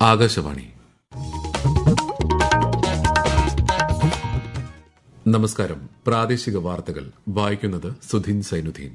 ആകാശവാണി നമസ്കാരം പ്രാദേശിക വാർത്തകൾ വായിക്കുന്നത് സുധീൻ സൈനുദ്ദീൻ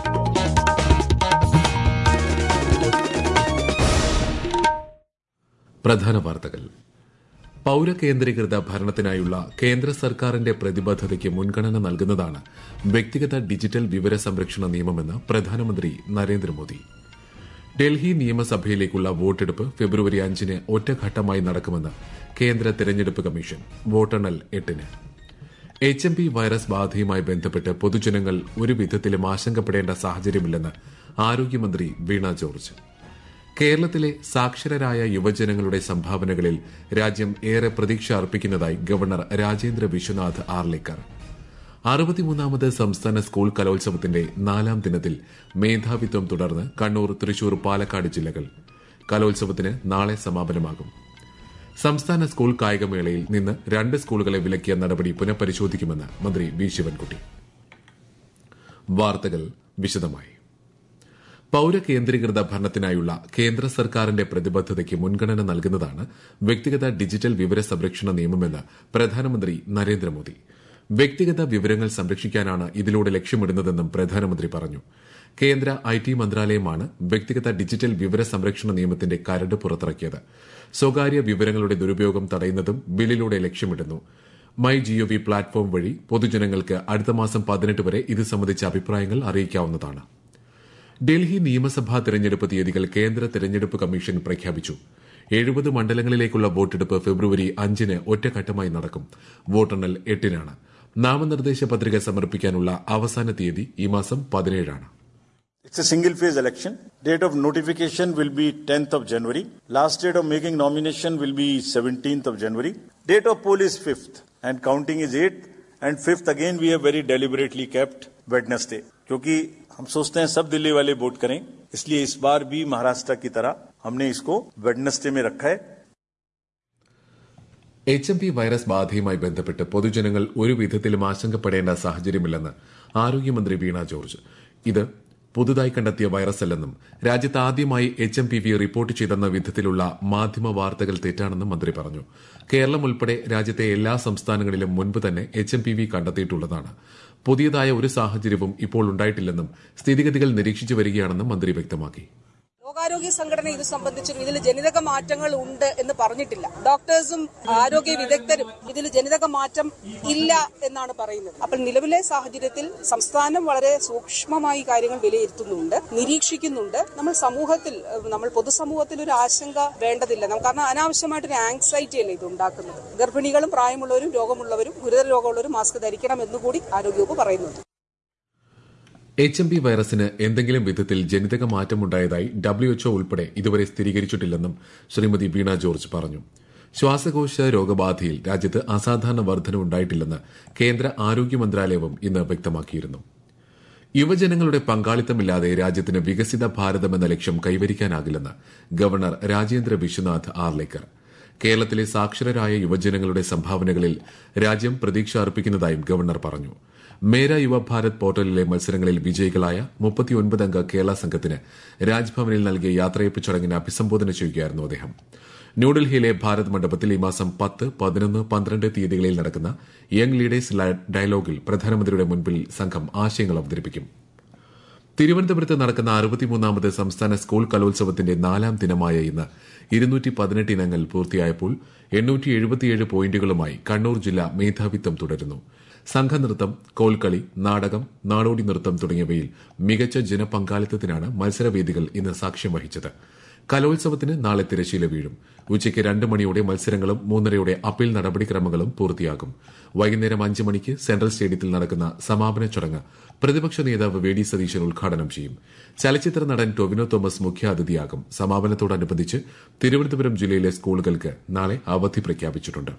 പ്രധാന വാർത്തകൾ പൌരകേന്ദ്രീകൃത ഭരണത്തിനായുള്ള കേന്ദ്ര സർക്കാരിന്റെ പ്രതിബദ്ധതയ്ക്ക് മുൻഗണന നൽകുന്നതാണ് വ്യക്തിഗത ഡിജിറ്റൽ വിവര സംരക്ഷണ നിയമമെന്ന് പ്രധാനമന്ത്രി നരേന്ദ്രമോദി ഡൽഹി നിയമസഭയിലേക്കുള്ള വോട്ടെടുപ്പ് ഫെബ്രുവരി അഞ്ചിന് ഒറ്റഘട്ടമായി നടക്കുമെന്ന് കേന്ദ്ര തെരഞ്ഞെടുപ്പ് കമ്മീഷൻ വോട്ടെണ്ണൽ എട്ടിന് എച്ച് എം പി വൈറസ് ബാധയുമായി ബന്ധപ്പെട്ട് പൊതുജനങ്ങൾ ഒരു വിധത്തിലും ആശങ്കപ്പെടേണ്ട സാഹചര്യമില്ലെന്ന് ആരോഗ്യമന്ത്രി വീണ ജോർജ് കേരളത്തിലെ സാക്ഷരരായ യുവജനങ്ങളുടെ സംഭാവനകളിൽ രാജ്യം ഏറെ പ്രതീക്ഷ അർപ്പിക്കുന്നതായി ഗവർണർ രാജേന്ദ്ര വിശ്വനാഥ് ആർലേക്കർ അറുപത്തിമൂന്നാമത് സംസ്ഥാന സ്കൂൾ കലോത്സവത്തിന്റെ നാലാം ദിനത്തിൽ മേധാവിത്വം തുടർന്ന് കണ്ണൂർ തൃശൂർ പാലക്കാട് ജില്ലകൾ കലോത്സവത്തിന് നാളെ സമാപനമാകും സംസ്ഥാന സ്കൂൾ കായികമേളയിൽ നിന്ന് രണ്ട് സ്കൂളുകളെ വിലക്കിയ നടപടി പുനഃപരിശോധിക്കുമെന്ന് മന്ത്രി വി ശിവൻകുട്ടി വാർത്തകൾ വിശദമായി പൌരകേന്ദ്രീകൃത ഭരണത്തിനായുള്ള കേന്ദ്ര സർക്കാരിന്റെ പ്രതിബദ്ധതയ്ക്ക് മുൻഗണന നൽകുന്നതാണ് വ്യക്തിഗത ഡിജിറ്റൽ വിവര സംരക്ഷണ നിയമമെന്ന് പ്രധാനമന്ത്രി നരേന്ദ്രമോദി വ്യക്തിഗത വിവരങ്ങൾ സംരക്ഷിക്കാനാണ് ഇതിലൂടെ ലക്ഷ്യമിടുന്നതെന്നും പ്രധാനമന്ത്രി പറഞ്ഞു കേന്ദ്ര ഐ ടി മന്ത്രാലയമാണ് വ്യക്തിഗത ഡിജിറ്റൽ വിവര സംരക്ഷണ നിയമത്തിന്റെ കരട് പുറത്തിറക്കിയത് സ്വകാര്യ വിവരങ്ങളുടെ ദുരുപയോഗം തടയുന്നതും ബില്ലിലൂടെ ലക്ഷ്യമിടുന്നു മൈ ജിഒവി പ്ലാറ്റ്ഫോം വഴി പൊതുജനങ്ങൾക്ക് അടുത്ത മാസം പതിനെട്ട് വരെ ഇത് സംബന്ധിച്ച അഭിപ്രായങ്ങൾ അറിയിക്കാവുന്നതാണ് ഡൽഹി നിയമസഭാ തെരഞ്ഞെടുപ്പ് തീയതികൾ കേന്ദ്ര തെരഞ്ഞെടുപ്പ് കമ്മീഷൻ പ്രഖ്യാപിച്ചു എഴുപത് മണ്ഡലങ്ങളിലേക്കുള്ള വോട്ടെടുപ്പ് ഫെബ്രുവരി അഞ്ചിന് ഒറ്റഘട്ടമായി നടക്കും വോട്ടെണ്ണൽ എട്ടിനാണ് നാമനിർദ്ദേശ പത്രിക സമർപ്പിക്കാനുള്ള അവസാന തീയതി ഈ മാസം പതിനേഴാണ് It's a single phase election. Date of notification will be 10th of January. Last date of making nomination will be 17th of January. Date of poll is 5th and counting is 8th and 5th again we have very deliberately kept Wednesday. क्योंकि हम सोचते हैं सब दिल्ली वाले vote करें इसलिए इस बार भी महाराष्ट्र की तरह हमने इसको वेडनेसडे में रखा है എച്ച് എം പി വൈറസ് ബാധയുമായി ബന്ധപ്പെട്ട് പൊതുജനങ്ങൾ ഒരു വിധത്തിലും ആശങ്കപ്പെടേണ്ട സാഹചര്യമില്ലെന്ന് ആരോഗ്യമന്ത്രി വീണ ജോർജ് ഇത് പുതുതായി കണ്ടെത്തിയ വൈറസല്ലെന്നും രാജ്യത്ത് ആദ്യമായി H M P V report ചെയ്തെന്ന വിധത്തിലുള്ള മാധ്യമ വാർത്തകൾ തെറ്റാണെന്നും മന്ത്രി പറഞ്ഞു കേരളം ഉൾപ്പെടെ രാജ്യത്തെ എല്ലാ സംസ്ഥാനങ്ങളിലും മുൻപ് തന്നെ എച്ച് എം പി വി കണ്ടെത്തിയിട്ടുള്ളതാണ് പുതിയതായ ഒരു സാഹചര്യവും ഇപ്പോൾ ഉണ്ടായിട്ടില്ലെന്നും സ്ഥിതിഗതികൾ നിരീക്ഷിച്ചു വരികയാണെന്നും മന്ത്രി വ്യക്തമാക്കി ലോകാരോഗ്യ സംഘടന ഇത് സംബന്ധിച്ചും ഇതിൽ ജനിതക മാറ്റങ്ങൾ ഉണ്ട് എന്ന് പറഞ്ഞിട്ടില്ല ഡോക്ടേഴ്സും ആരോഗ്യ വിദഗ്ധരും ഇതിൽ ജനിതക മാറ്റം ഇല്ല എന്നാണ് പറയുന്നത് അപ്പോൾ നിലവിലെ സാഹചര്യത്തിൽ സംസ്ഥാനം വളരെ സൂക്ഷ്മമായി കാര്യങ്ങൾ വിലയിരുത്തുന്നുണ്ട് നിരീക്ഷിക്കുന്നുണ്ട് നമ്മൾ സമൂഹത്തിൽ നമ്മൾ പൊതുസമൂഹത്തിൽ ഒരു ആശങ്ക വേണ്ടതില്ല നമുക്ക് കാരണം അനാവശ്യമായിട്ടൊരു ആങ്സൈറ്റി അല്ലേ ഇത് ഉണ്ടാക്കുന്നത് ഗർഭിണികളും പ്രായമുള്ളവരും രോഗമുള്ളവരും ഗുരുതര രോഗമുള്ളവരും മാസ്ക് ധരിക്കണം എന്നുകൂടി ആരോഗ്യവകുപ്പ് പറയുന്നുണ്ട് എച്ച് എം പി വൈറസിന് എന്തെങ്കിലും വിധത്തിൽ ജനിതക മാറ്റമുണ്ടായതായി ഡബ്ല്യുഎച്ച്ഒ ഉൾപ്പെടെ ഇതുവരെ സ്ഥിരീകരിച്ചിട്ടില്ലെന്നും ശ്രീമതി വീണ ജോർജ് പറഞ്ഞു ശ്വാസകോശ രോഗബാധയിൽ രാജ്യത്ത് അസാധാരണ വർധനവുണ്ടായിട്ടില്ലെന്ന് കേന്ദ്ര ആരോഗ്യ മന്ത്രാലയവും ഇന്ന് വ്യക്തമാക്കിയിരുന്നു യുവജനങ്ങളുടെ പങ്കാളിത്തമില്ലാതെ രാജ്യത്തിന് വികസിത ഭാരതം എന്ന ലക്ഷ്യം കൈവരിക്കാനാകില്ലെന്ന് ഗവർണർ രാജേന്ദ്ര വിശ്വനാഥ് ആർലേക്കർ കേരളത്തിലെ സാക്ഷരരായ യുവജനങ്ങളുടെ സംഭാവനകളിൽ രാജ്യം പ്രതീക്ഷ അർപ്പിക്കുന്നതായും ഗവർണർ പറഞ്ഞു മേര യുവ ഭാരത് പോർട്ടലിലെ മത്സരങ്ങളിൽ വിജയികളായ മുപ്പത്തിയൊൻപതംഗ കേരള സംഘത്തിന് രാജ്ഭവനിൽ നൽകിയ യാത്രയപ്പ് ചടങ്ങിനെ അഭിസംബോധന ചെയ്യുകയായിരുന്നു അദ്ദേഹം ന്യൂഡൽഹിയിലെ ഭാരത് മണ്ഡപത്തിൽ ഈ മാസം പത്ത് പതിനൊന്ന് പന്ത്രണ്ട് തീയതികളിൽ നടക്കുന്ന യങ് ലീഡേഴ്സ് ഡയലോഗിൽ പ്രധാനമന്ത്രിയുടെ മുൻപിൽ സംഘം ആശയങ്ങൾ അവതരിപ്പിക്കും തിരുവനന്തപുരത്ത് നടക്കുന്ന അറുപത്തിമൂന്നാമത് സംസ്ഥാന സ്കൂൾ കലോത്സവത്തിന്റെ നാലാം ദിനമായ ഇന്ന് ഇരുന്നൂറ്റി പതിനെട്ട് ഇനങ്ങൾ പൂർത്തിയായപ്പോൾ എണ്ണൂറ്റി എഴുപത്തിയേഴ് പോയിന്റുകളുമായി കണ്ണൂർ ജില്ല മേധാവിത്വം തുടരുന്നു സംഘനൃത്തം കോൽക്കളി നാടകം നാടോടി നൃത്തം തുടങ്ങിയവയിൽ മികച്ച ജനപങ്കാളിത്തത്തിനാണ് മത്സരവേദികൾ ഇന്ന് സാക്ഷ്യം വഹിച്ചത് കലോത്സവത്തിന് നാളെ തിരശീല വീഴും ഉച്ചയ്ക്ക് രണ്ട് മണിയോടെ മത്സരങ്ങളും മൂന്നരയോടെ അപ്പീൽ നടപടിക്രമങ്ങളും പൂർത്തിയാകും വൈകുന്നേരം അഞ്ച് മണിക്ക് സെൻട്രൽ സ്റ്റേഡിയത്തിൽ നടക്കുന്ന സമാപന ചടങ്ങ് പ്രതിപക്ഷ നേതാവ് വി ഡി സതീശൻ ഉദ്ഘാടനം ചെയ്യും ചലച്ചിത്ര നടൻ ടൊവിനോ തോമസ് മുഖ്യാതിഥിയാകും സമാപനത്തോടനുബന്ധിച്ച് തിരുവനന്തപുരം ജില്ലയിലെ സ്കൂളുകൾക്ക് നാളെ അവധി പ്രഖ്യാപിച്ചിട്ടുണ്ട്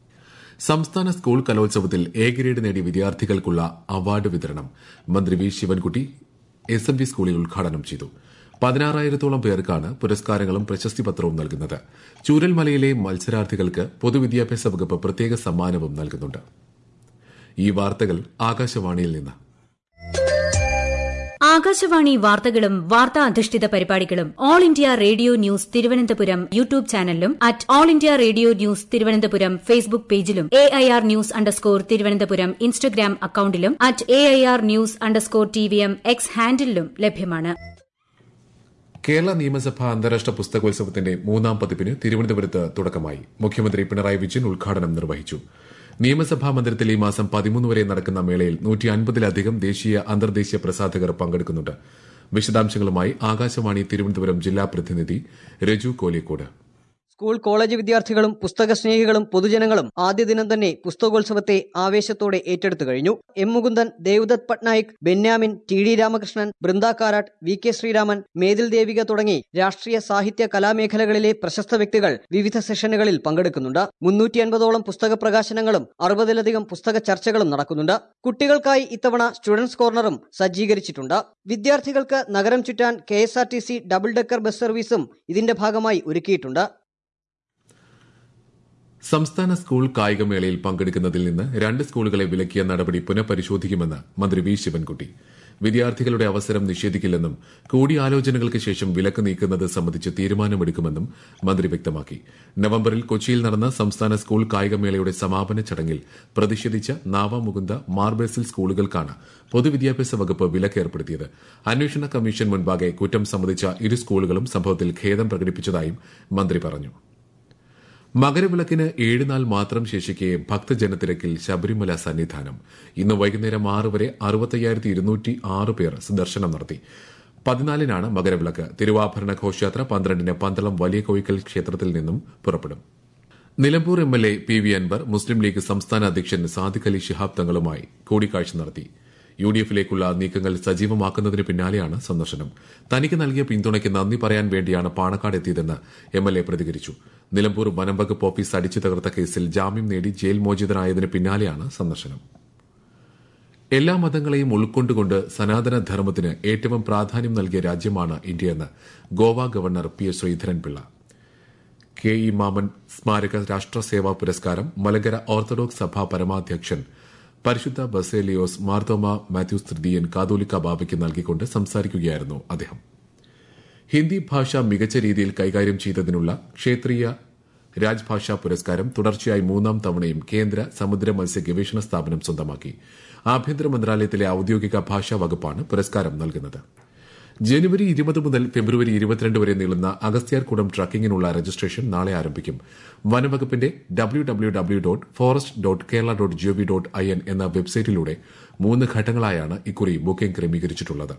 സംസ്ഥാന സ്കൂൾ കലോത്സവത്തിൽ എ ഗ്രേഡ് നേടിയ വിദ്യാർത്ഥികൾക്കുള്ള അവാർഡ് വിതരണം മന്ത്രി V Sivankutty S M V സ്കൂളിൽ ഉദ്ഘാടനം ചെയ്തു പതിനാറായിരത്തോളം പേർക്കാണ് പുരസ്കാരങ്ങളും പ്രശസ്തി പത്രവും നൽകുന്നത് ചൂരൽമലയിലെ മത്സരാർത്ഥികൾക്ക് പൊതുവിദ്യാഭ്യാസ വകുപ്പ് പ്രത്യേക സമ്മാനവും നൽകുന്നുണ്ട് ഈ വാർത്തകൾ ആകാശവാണിയിൽ നിന്ന് ആകാശവാണി വാർത്തകളും വാർത്താ അധിഷ്ഠിത പരിപാടികളും All India Radio News Thiruvananthapuram YouTube ചാനലിലും at All India Radio News Thiruvananthapuram Facebook പേജിലും A I R news underscore Thiruvananthapuram Instagram അക്കൌണ്ടിലും at A I R news underscore T V M X ഹാൻഡിലും ലഭ്യമാണ് കേരള നിയമസഭ അന്താരാഷ്ട്ര പുസ്തകോത്സവത്തിന്റെ മൂന്നാം പതിപ്പിന് തിരുവനന്തപുരത്ത് തുടക്കമായി മുഖ്യമന്ത്രി പിണറായി വിജയൻ ഉദ്ഘാടനം നിർവഹിച്ചു നിയമസഭാ മന്ദിരത്തിൽ ഈ മാസം പതിമൂന്ന് വരെ നടക്കുന്ന മേളയിൽ നൂറ്റി അൻപതിലധികം ദേശീയ അന്തർദേശീയ പ്രസാധകർ പങ്കെടുക്കുന്നുണ്ട് വിശദാംശങ്ങളുമായി ആകാശവാണി തിരുവനന്തപുരം ജില്ലാ പ്രതിനിധി രജു കോലിക്കോട് സ്കൂൾ കോളേജ് വിദ്യാർത്ഥികളും പുസ്തക സ്നേഹികളും പൊതുജനങ്ങളും ആദ്യ ദിനം തന്നെ പുസ്തകോത്സവത്തെ ആവേശത്തോടെ ഏറ്റെടുത്തു കഴിഞ്ഞു M Mukundan Devdutt Pattanaik Benyamin T D Ramakrishnan Brinda Karat V K Sreeraman Methil Devika തുടങ്ങി രാഷ്ട്രീയ സാഹിത്യ കലാമേഖലകളിലെ പ്രശസ്ത വ്യക്തികൾ വിവിധ സെഷനുകളിൽ പങ്കെടുക്കുന്നുണ്ട് മുന്നൂറ്റി അൻപതോളം പുസ്തക പ്രകാശനങ്ങളും അറുപതിലധികം പുസ്തക ചർച്ചകളും നടക്കുന്നുണ്ട് കുട്ടികൾക്കായി ഇത്തവണ സ്റ്റുഡൻസ് കോർണറും സജ്ജീകരിച്ചിട്ടുണ്ട് വിദ്യാർത്ഥികൾക്ക് നഗരം ചുറ്റാൻ K S R T C double decker bus സർവീസും ഇതിന്റെ ഭാഗമായി ഒരുക്കിയിട്ടുണ്ട് സംസ്ഥാന സ്കൂൾ കായികമേളയിൽ പങ്കെടുക്കുന്നതിൽ നിന്ന് രണ്ട് സ്കൂളുകളെ വിലക്കിയ നടപടി പുനഃപരിശോധിക്കുമെന്ന് മന്ത്രി വി ശിവൻകുട്ടി വിദ്യാർത്ഥികളുടെ അവസരം നിഷേധിക്കില്ലെന്നും കൂടിയാലോചനകൾക്ക് ശേഷം വിലക്ക് നീക്കുന്നത് സംബന്ധിച്ച് തീരുമാനമെടുക്കുമെന്നും മന്ത്രി വ്യക്തമാക്കി നവംബറിൽ കൊച്ചിയിൽ നടന്ന സംസ്ഥാന സ്കൂൾ കായികമേളയുടെ സമാപന ചടങ്ങിൽ പ്രതിഷേധിച്ച നാവമുകുന്ദ മാർബേസിൽ സ്കൂളുകൾക്കാണ് പൊതുവിദ്യാഭ്യാസ വകുപ്പ് വിലക്ക് ഏർപ്പെടുത്തിയത് അന്വേഷണ കമ്മീഷൻ മുൻപാകെ കുറ്റം സംബന്ധിച്ച ഇരു സ്കൂളുകളും സംഭവത്തിൽ ഖേദം പ്രകടിപ്പിച്ചതായും മന്ത്രി പറഞ്ഞു മകരവിളക്കിന് ഏഴ് നാൾ മാത്രം ശേഷിക്കെ ഭക്തജനത്തിരക്കിൽ ശബരിമല സന്നിധാനം ഇന്ന് വൈകുന്നേരം ആറ് വരെ അറുപത്തയ്യായിരത്തി ഇരുന്നൂറ്റി ആറ് പേർ ദർശനം നടത്തി പതിനാലിനാണ് മകരവിളക്ക് തിരുവാഭരണ ഘോഷയാത്ര പന്ത്രണ്ടിന് പന്തളം വലിയ കോയിക്കൽ ക്ഷേത്രത്തിൽ നിന്നും പുറപ്പെടും Nilambur M L A P V Anwar Muslim League സംസ്ഥാന അധ്യക്ഷൻ സാദിഖ് അലി ശിഹാബ് തങ്ങളുമായി കൂടിക്കാഴ്ച നടത്തി യു ഡി എഫിലേക്കുള്ള നീക്കങ്ങൾ സജീവമാക്കുന്നതിന് പിന്നാലെയാണ് സന്ദർശനം തനിക്ക് നൽകിയ പിന്തുണയ്ക്ക് നന്ദി പറയാൻ വേണ്ടിയാണ് പാണക്കാട് എത്തിയതെന്ന് എം എൽ എ പ്രതികരിച്ചു നിലമ്പൂർ വനംവകുപ്പ് ഓഫീസ് അടിച്ചു തകർത്ത കേസിൽ ജാമ്യം നേടി ജയിൽ മോചിതനായതിന് പിന്നാലെയാണ് സന്ദർശനം എല്ലാ മതങ്ങളെയും ഉൾക്കൊണ്ടുകൊണ്ട് സനാതന ധർമ്മത്തിന് ഏറ്റവും പ്രാധാന്യം നൽകിയ രാജ്യമാണ് ഇന്ത്യയെന്ന് Goa governor P S Sreedharan Pillai K E Mammen സ്മാരക രാഷ്ട്രസേവാ പുരസ്കാരം മലങ്കര ഓർത്തഡോക്സ് സഭാ പരമാധ്യക്ഷൻ പരിശുദ്ധ ബസേലിയോസ് മാർത്തോമ മാത്യൂസ് തൃതീയൻ കാതോലിക്ക ബാബയ്ക്ക് നൽകിക്കൊണ്ട് സംസാരിക്കുകയായിരുന്നു അദ്ദേഹം ഹിന്ദി ഭാഷ മികച്ച രീതിയിൽ കൈകാര്യം ചെയ്തതിനുള്ള ക്ഷേത്രീയ രാജ്ഭാഷാ പുരസ്കാരം തുടർച്ചയായി മൂന്നാം തവണയും കേന്ദ്ര സമുദ്ര മത്സ്യ ഗവേഷണ സ്ഥാപനം സ്വന്തമാക്കി ആഭ്യന്തര മന്ത്രാലയത്തിലെ ഔദ്യോഗിക ഭാഷാ വകുപ്പാണ് പുരസ്കാരം നൽകുന്നത് ജനുവരി ഇരുപത് മുതൽ ഫെബ്രുവരി ഇരുപത്തിരണ്ട് വരെ നീളുന്ന അഗസ്ത്യാർകൂടം ട്രക്കിങ്ങിനുള്ള രജിസ്ട്രേഷൻ നാളെ ആരംഭിക്കും വനംവകുപ്പിന്റെ W W W dot forest dot Kerala dot GOV dot I N എന്ന വെബ്സൈറ്റിലൂടെ മൂന്ന് ഘട്ടങ്ങളായാണ് ഇക്കുറി ബുക്കിംഗ് ക്രമീകരിച്ചിട്ടുള്ളത്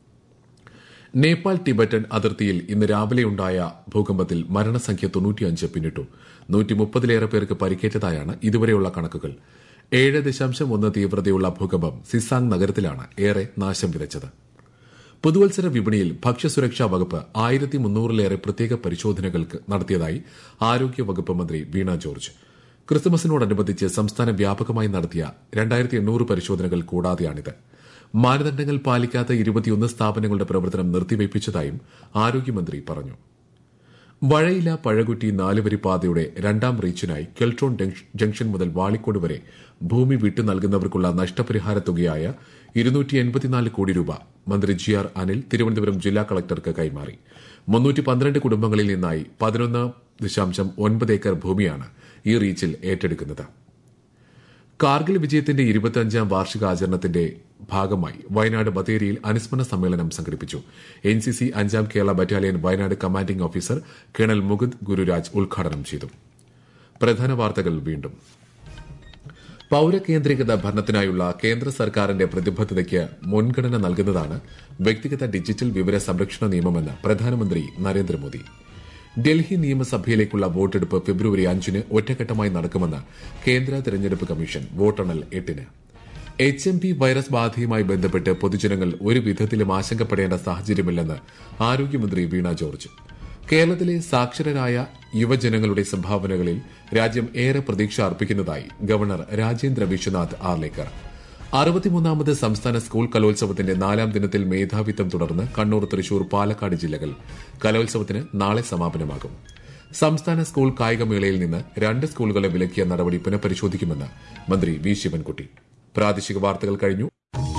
നേപ്പാൾ ടിബറ്റൻ അതിർത്തിയിൽ ഇന്ന് രാവിലെയുണ്ടായ ഭൂകമ്പത്തിൽ മരണസംഖ്യ തൊണ്ണൂറ്റിയഞ്ച് പിന്നിട്ടു നൂറ്റി മുപ്പതിലേറെ പേർക്ക് പരിക്കേറ്റതായാണ് ഇതുവരെയുള്ള കണക്കുകൾ ഏഴ് ദശാംശം ഒന്ന് തീവ്രതയുള്ള ഭൂകമ്പം സിസാങ് നഗരത്തിലാണ് ഏറെ നാശം വിതച്ചത് പുതുവത്സര വിപണിയിൽ ഭക്ഷ്യസുരക്ഷാ വകുപ്പ് ആയിരത്തി മുന്നൂറിലേറെ പ്രത്യേക പരിശോധനകൾക്ക് നടത്തിയതായി ആരോഗ്യ വകുപ്പ് മന്ത്രി വീണ ജോർജ് ക്രിസ്തുമസിനോടനുബന്ധിച്ച് സംസ്ഥാന വ്യാപകമായി നടത്തിയ രണ്ടായിരത്തി എണ്ണൂറ് പരിശോധനകൾ കൂടാതെയാണിത് മാനദണ്ഡങ്ങൾ പാലിക്കാത്ത ഇരുപത്തിയൊന്ന് സ്ഥാപനങ്ങളുടെ പ്രവർത്തനം നിർത്തിവയ്പ്പിച്ചതായും ആരോഗ്യമന്ത്രി പറഞ്ഞു വഴയില പഴകുറ്റി നാലുവരി പാതയുടെ രണ്ടാം റീച്ചിനായി കെൽട്രോൺ ജംഗ്ഷൻ മുതൽ വാളിക്കോട് വരെ ഭൂമി വിട്ടു നൽകുന്നവർക്കുള്ള നഷ്ടപരിഹാര തുകയായ ഇരുന്നൂറ്റി എൺപത്തിനാല് കോടി രൂപ മന്ത്രി ജി ആർ അനിൽ തിരുവനന്തപുരം ജില്ലാ കളക്ടർക്ക് കൈമാറി മുന്നൂറ്റി പന്ത്രണ്ട് കുടുംബങ്ങളിൽ നിന്നായി പതിനൊന്ന് ദശാംശം ഒൻപത് ഏക്കർ ഭൂമിയാണ് ഈ റീച്ചിൽ ഏറ്റെടുക്കുന്നത് കാർഗിൽ വിജയത്തിന്റെ ഇരുപത്തിയഞ്ചാം വാർഷികാചരണത്തിന്റെ ഭാഗമായി വയനാട് ബത്തേരിയിൽ അനുസ്മരണ സമ്മേളനം സംഘടിപ്പിച്ചു എൻ സി സി അഞ്ചാം Kerala battalion Wayanad commanding officer colonel Mukund Gururaj ഉദ്ഘാടനം ചെയ്തു പ്രധാന വാർത്തകൾ വീണ്ടും പൌരകേന്ദ്രീകൃത ഭരണത്തിനായുള്ള കേന്ദ്ര സർക്കാരിന്റെ പ്രതിബദ്ധതയ്ക്ക് മുൻഗണന നൽകുന്നതാണ് വ്യക്തിഗത ഡിജിറ്റൽ വിവര സംരക്ഷണ നിയമമെന്ന് പ്രധാനമന്ത്രി നരേന്ദ്രമോദി ഡൽഹി നിയമസഭയിലേക്കുള്ള വോട്ടെടുപ്പ് ഫെബ്രുവരി അഞ്ചിന് ഒറ്റഘട്ടമായി നടക്കുമെന്ന് കേന്ദ്ര തെരഞ്ഞെടുപ്പ് കമ്മീഷൻ വോട്ടെണ്ണൽ എട്ടിന് എച്ച് എം പി വൈറസ് ബാധയുമായി ബന്ധപ്പെട്ട് പൊതുജനങ്ങൾ ഒരു വിധത്തിലും ആശങ്കപ്പെടേണ്ട സാഹചര്യമില്ലെന്ന് ആരോഗ്യമന്ത്രി വീണ ജോർജ് കേരളത്തിലെ സാക്ഷരരായ യുവജനങ്ങളുടെ സംഭാവനകളിൽ രാജ്യം ഏറെ പ്രതീക്ഷ അർപ്പിക്കുന്നതായി ഗവർണർ രാജേന്ദ്ര വിശ്വനാഥ് ആർലേക്കർ അറുപത്തിമൂന്നാമത് സംസ്ഥാന സ്കൂൾ കലോത്സവത്തിന്റെ നാലാം ദിനത്തിൽ മേധാവിത്വം തുടർന്ന് കണ്ണൂർ തൃശൂർ പാലക്കാട് ജില്ലകൾ കലോത്സവത്തിന് നാളെ സമാപനമാകും സംസ്ഥാന സ്കൂൾ കായികമേളയിൽ നിന്ന് രണ്ട് സ്കൂളുകളെ വിലക്കിയ നടപടി പുനഃപരിശോധിക്കുമെന്ന് മന്ത്രി വി ശിവൻകുട്ടി പ്രാദേശിക വാർത്തകൾ കഴിഞ്ഞു